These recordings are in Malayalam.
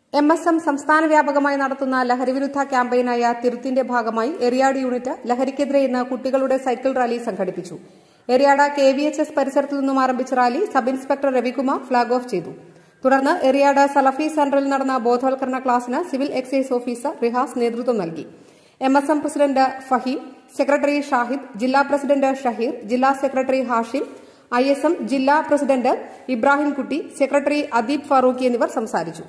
എം എസ് എം സംസ്ഥാന വ്യാപകമായി നടത്തുന്ന ലഹരിവിരുദ്ധ ക്യാമ്പയിനായ തിരുത്തിന്റെ ഭാഗമായി എറിയാട് യൂണിറ്റ് ലഹരിക്കെതിരെ ഇന്ന് കുട്ടികളുടെ സൈക്കിൾ റാലി സംഘടിപ്പിച്ചു Eriyad K V H S പരിസരത്തു നിന്നും ആരംഭിച്ച rally sub inspector Ravikumar flag off ചെയ്തു തുടർന്ന് എറിയാട് സലഫി സെന്ററിൽ നടന്ന ബോധവൽക്കരണ ക്ലാസിന് സിവിൽ എക്സൈസ് ഓഫീസർ റിഹാസ് നേതൃത്വം നൽകി M S M president Faheem secretary Shahid ജില്ലാ പ്രസിഡന്റ് ഷഹീർ ജില്ലാ secretary Hashim I S M ജില്ലാ പ്രസിഡന്റ് ഇബ്രാഹിംകുട്ടി സെക്രട്ടറി അദീബ് ഫാറൂഖി എന്നിവർ സംസാരിച്ചു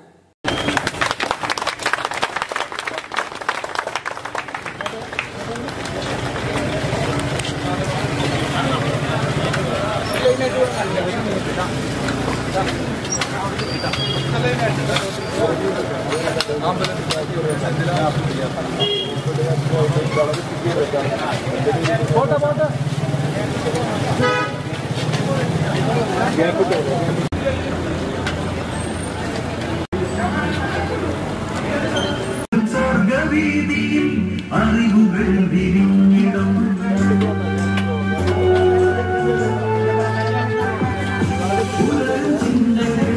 സ്വർഗവീതിയിൽ അറിവുകൾ വിരിഞ്ഞിടം ഉണരും ചിന്തകൾ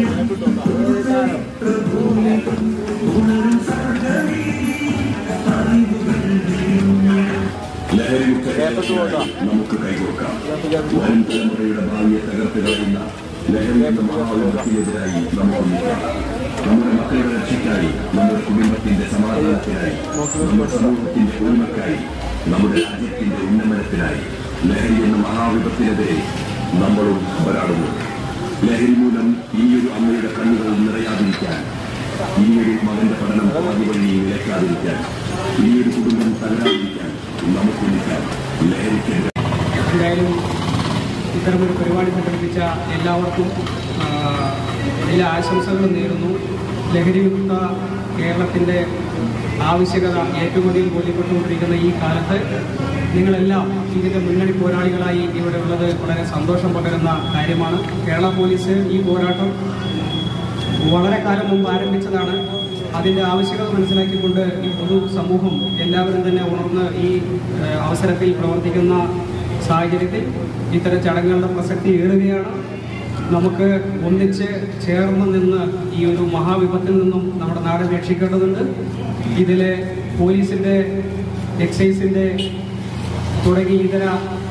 ഉണരും സ്വർഗവീതിയിൽ അറിവുകൾ വിരിഞ്ഞിടം ലഹരിമുക്തരാകാൻ നമുക്ക് കൈകോർക്കാം വരും തലമുറയുടെ ഭാവിയെ തകർത്ത് കളയുന്ന ലഹരി എന്ന മഹാവിപത്തിനെതിരായി നമുക്ക് നിൽക്കാം നമ്മുടെ മക്കളുടെ രക്ഷയ്ക്കായി നമ്മുടെ കുടുംബത്തിന്റെ സമാധാനത്തിനായി നമ്മുടെ സമൂഹത്തിന്റെ ഉണ്മക്കായി നമ്മുടെ രാജ്യത്തിന്റെ ഉന്നമനത്തിനായി ലഹരി എന്ന മഹാവിപത്തിനെതിരെ നമ്മളും പോരാടുന്നു ലഹരി മൂലം ഈയൊരു അമ്മയുടെ കണ്ണുകൾ നിറയാതിരിക്കാൻ ഈയൊരു മകന്റെ പഠനം പാതി വഴി നിലയ്ക്കാതിരിക്കാൻ ഈയൊരു കുടുംബം തകരാതിരിക്കാൻ നമുക്ക് നിൽക്കാം ലഹരിക്കെതിരെ എന്തായാലും ഇത്തരമൊരു പരിപാടി സംഘടിപ്പിച്ച എല്ലാവർക്കും ആ, എല്ലാ ആശംസകളും നേരുന്നു ലഹരിയുക്ത കേരളത്തിൻ്റെ ആവശ്യകത ഏറ്റവും അധികം ബോധ്യപ്പെട്ടുകൊണ്ടിരിക്കുന്ന ഈ കാലത്ത് നിങ്ങളെല്ലാം ഇതിൻ്റെ മുന്നണി പോരാളികളായി ഇവിടെ ഉള്ളത് വളരെ സന്തോഷം പകരുന്ന കാര്യമാണ് കേരള പോലീസ് ഈ പോരാട്ടം വളരെ കാലം മുമ്പ് ആരംഭിച്ചതാണ് അതിൻ്റെ ആവശ്യകത മനസ്സിലാക്കിക്കൊണ്ട് ഈ പൊതു സമൂഹം എല്ലാവരും തന്നെ ഉണർന്ന് ഈ ഏഹ്, അവസരത്തിൽ പ്രവർത്തിക്കുന്ന സാഹചര്യത്തിൽ ഇത്തരം ചടങ്ങുകളുടെ പ്രസക്തി ഏറുകയാണ് നമുക്ക് ഒന്നിച്ച് ചേർന്ന് നിന്ന് ഈ ഒരു മഹാവിപത്തിൽ നിന്നും നമ്മുടെ നാട് രക്ഷിക്കേണ്ടതുണ്ട് ഇതിലെ പോലീസിൻ്റെ എക്സൈസിൻ്റെ തുടങ്ങി ഇതര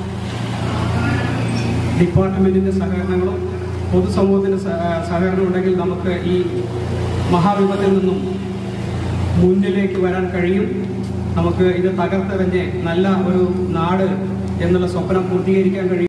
ഡിപ്പാർട്ട്മെൻറ്റിൻ്റെ സഹകരണങ്ങളും പൊതുസമൂഹത്തിൻ്റെ സഹ- സഹകരണം ഉണ്ടെങ്കിൽ നമുക്ക് ഈ മഹാവിപത്തിൽ നിന്നും മുന്നിലേക്ക് വരാൻ കഴിയും നമുക്ക് ഇത് തകർത്തെറിഞ്ഞ് നല്ല ഒരു നാട് എന്നുള്ള സ്വപ്നം പൂർത്തീകരിക്കാൻ കഴിയും